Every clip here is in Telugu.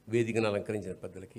వేదికను అలంకరించిన పెద్దలకి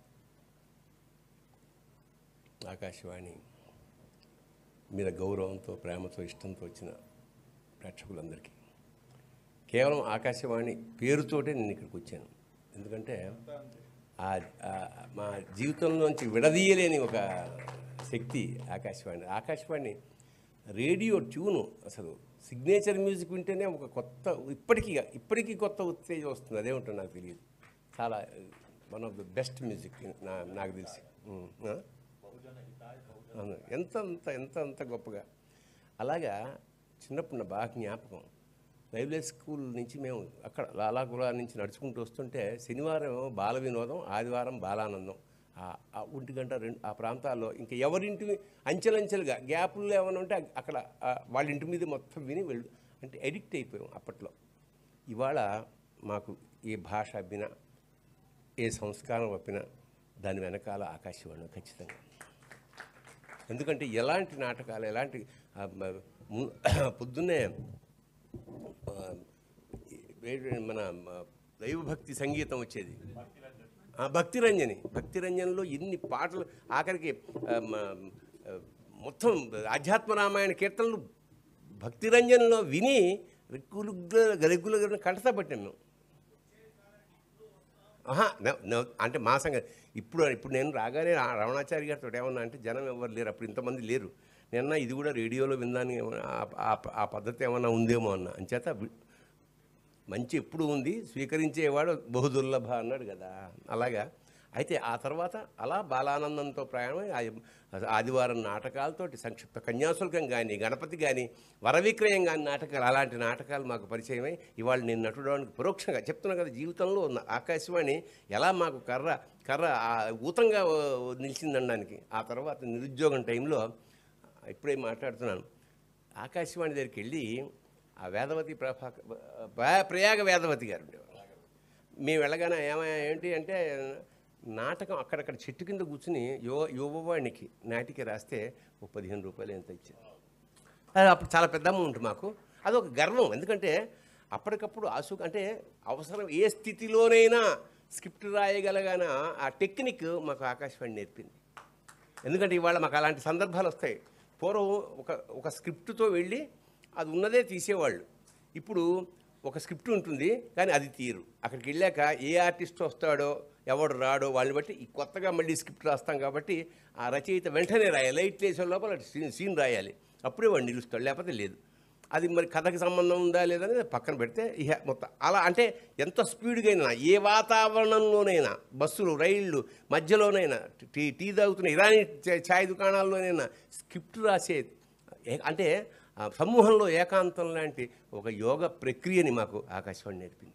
ఆకాశవాణి మీద గౌరవంతో ప్రేమతో ఇష్టంతో వచ్చిన ప్రేక్షకులందరికీ కేవలం ఆకాశవాణి పేరుతోటే నేను ఇక్కడికి వచ్చాను ఎందుకంటే ఆ- ఆ మా జీవితంలోంచి విడదీయలేని ఒక శక్తి ఆకాశవాణి ఆకాశవాణి రేడియో ట్యూను అసలు సిగ్నేచర్ మ్యూజిక్ వింటేనే ఒక కొత్త ఇప్పటికీ ఇప్పటికీ కొత్త ఉత్తేజం వస్తుంది అదేమిటో నాకు తెలియదు చాలా one of the best music నా నాకు తెలిసి ఉమ్, ఆ? అవును ఎంత అంత ఎంత అంత గొప్పగా అలాగా చిన్నప్పుడు నా బాగా జ్ఞాపకం లైబ్రరీ స్కూల్ నుంచి మేము అక్కడ లాలాకుల నుంచి నడుచుకుంటూ వస్తుంటే శనివారం బాల వినోదం ఆదివారం బాలానందం ఆ- ఆ ఒంటి గంట రెండు ఆ ప్రాంతాల్లో ఇంకా ఎవరింటి అంచెలంచెలుగా గ్యాపుల్లో ఏమైనా ఉంటే అక్కడ ఆ వాళ్ళ ఇంటి మీద మొత్తం విని వెళ్ళు అంటే ఎడిక్ట్ అయిపోయాం అప్పట్లో ఇవాళ మాకు ఏ భాష అబ్బినా ఏ సంస్కారం అప్పినా దాని వెనకాల ఆకాశవాణి ఖచ్చితంగా ఎందుకంటే ఎలాంటి నాటకాలు ఎలాంటి ఆ, మ- ము- పొద్దున్నే ఆ, ఏ- మన మ- దైవభక్తి సంగీతం వచ్చేది ఆ, భక్తిరంజని భక్తిరంజన్లో ఎన్ని పాటలు ఆఖరికి ఆ, మ- ఆ, మొత్తం ఆధ్యాత్మ రామాయణ కీర్తనలు భక్తిరంజన్లో విని రెగ్గులు రెగ్గులుగా కంటతా పట్టాం మేము ఆహా, no, no, అంటే మా సంగతి ఇప్పుడు ఇప్పుడు నేను రాగానే రా- రమణాచారి గారితో ఏమన్నా అంటే జనం ఎవరు లేరు అప్పుడు ఇంతమంది లేరు నిన్న ఇది కూడా రేడియోలో విందాని ఏమన్నా ఆ- ఆ- ఆ పద్ధతి ఏమన్నా ఉందేమో అన్న అంచేత వి- మంచి ఎప్పుడు ఉంది స్వీకరించేవాడు బహుదుర్లభ అన్నాడు కదా అలాగా అయితే ఆ తర్వాత అలా బాలానందంతో ప్రయాణమై ఆ- ఆదివారం నాటకాలతోటి సంక్షిప్త కన్యాశుల్కం కానీ గణపతి కానీ వరవిక్రయం కానీ నాటకాలు అలాంటి నాటకాలు మాకు పరిచయమై ఇవాళ నేను నటుడానికి పరోక్షంగా చెప్తున్నా కదా జీవితంలో ఉన్న ఆకాశవాణి ఎలా మాకు కర్ర కర్ర ఆ ఊతంగా ఓ, నిలిచిందనడానికి ఆ తర్వాత నిరుద్యోగం టైంలో ఇప్పుడే మాట్లాడుతున్నాను ఆకాశవాణి దగ్గరికి వెళ్ళి ఆ వేదవతి ప్రభాక ప్ర- ప్రయాగ వేదవతి గారు ఉండేవారు మేము వెళ్ళగానే ఏమయ్యా ఏంటి అంటే నాటకం అక్కడక్కడ చెట్టు కింద కూర్చుని యువ యువవాణికి నాటికి రాస్తే ఒక పదిహేను రూపాయలు ఎంత ఇచ్చారు అది అప్పుడు చాలా పెద్ద అమౌంట్ మాకు అదొక గర్వం ఎందుకంటే అప్పటికప్పుడు ఆసు అంటే అవసరం ఏ స్థితిలోనైనా స్క్రిప్ట్ రాయగలగాన ఆ టెక్నిక్ మాకు ఆకాశవాణి నేర్పింది ఎందుకంటే ఇవాళ మాకు అలాంటి సందర్భాలు వస్తాయి పూర్వం ఒక ఒక స్క్రిప్ట్తో వెళ్ళి అది ఉన్నదే తీసేవాళ్ళు ఇప్పుడు ఒక స్క్రిప్ట్ ఉంటుంది కానీ అది తీరు అక్కడికి వెళ్ళాక ఏ ఆర్టిస్ట్ వస్తాడో ఎవడు రాడో వాళ్ళని బట్టి ఈ కొత్తగా మళ్ళీ స్క్రిప్ట్ రాస్తాం కాబట్టి ఆ రచయిత వెంటనే రాయాలి లైట్ వేసే లోపల సీన్ సీన్ రాయాలి అప్పుడే వాడు నిలుస్తాడు లేకపోతే లేదు అది మరి కథకి సంబంధం ఉందా లేదని పక్కన పెడితే ఇహ మొత్తం అలా అంటే ఎంత స్పీడ్గా అయినా ఏ వాతావరణంలోనైనా బస్సులు రైళ్ళు మధ్యలోనైనా టీ టీ తాగుతున్న ఇరానీ చా- ఛాయ్ దుకాణాల్లోనైనా స్క్రిప్ట్ రాసే ఏ- అంటే ఆ సమూహంలో ఏకాంతం లాంటి ఒక యోగ ప్రక్రియని మాకు ఆకాశవాణి నేర్పింది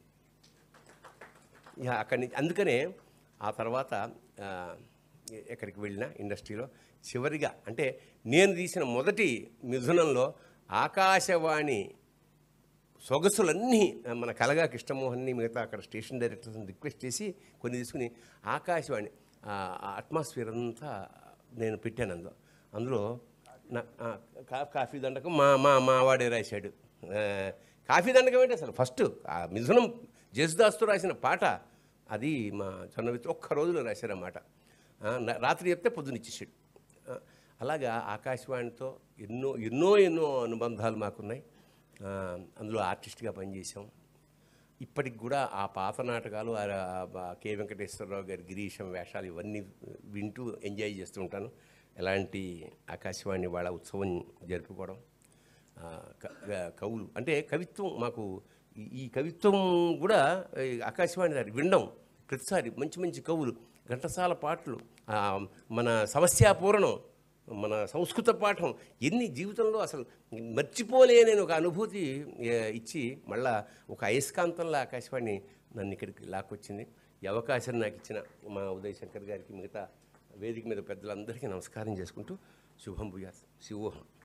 ఇక అక్కడి నుంచి అందుకనే ఆ తర్వాత ఆ, ఎ- ఎక్కడికి వెళ్ళినా ఇండస్ట్రీలో చివరిగా అంటే నేను తీసిన మొదటి మిథునంలో ఆకాశవాణి సొగసులన్నీ ఆ, మన కలగా కృష్ణమోహన్ని మిగతా అక్కడ స్టేషన్ డైరెక్టర్స్ని రిక్వెస్ట్ చేసి కొన్ని తీసుకుని ఆకాశవాణి ఆ అట్మాస్ఫియర్ అంతా నేను పెట్టాను అందులో అందులో నా ఆ, కా- కాఫీ దండకం మా మా మా వాడే రాశాడు ఆ, కాఫీ దండకం ఏంటి అసలు ఫస్ట్ ఆ మిథునం జేసుదాస్తో రాసిన పాట అది మా చన్నవిత్ ఒక్క రోజులో రాశారన్నమాట ఆ, నా- రాత్రి చెప్తే పొద్దున ఇచ్చేసాడు ఆ, అలాగా ఆకాశవాణితో ఎన్నో ఎన్నో ఎన్నో అనుబంధాలు మాకున్నాయి ఆ, అందులో ఆర్టిస్ట్గా పనిచేసాం ఇప్పటికి కూడా ఆ పాత నాటకాలు ఆ ఆ కె వెంకటేశ్వరరావు గారి గిరీశం వేషాలు ఇవన్నీ వింటూ ఎంజాయ్ చేస్తూ ఉంటాను ఎలాంటి ఆకాశవాణి వాళ్ళ ఉత్సవం జరుపుకోవడం ఆ, క- క- కవులు అంటే కవిత్వం మాకు ఈ- ఈ కవిత్వం కూడా ఈ ఆకాశవాణి దారి వినడం ప్రతిసారి మంచి మంచి కవులు ఘంటసాల పాటలు ఆ, మన సమస్యాపూరణం మన సంస్కృత పాఠం ఎన్ని జీవితంలో అసలు మర్చిపోలేని ఒక అనుభూతి ఏ, ఇచ్చి మళ్ళా ఒక అయస్కాంతంలో ఆకాశవాణి నన్ను ఇక్కడికి లాక్కొచ్చింది ఈ అవకాశం నాకు ఇచ్చిన మా ఉదయ్ శంకర్ గారికి మిగతా వేదిక మీద పెద్దలందరికీ నమస్కారం చేసుకుంటూ శుభం భూయాత్ శివోహం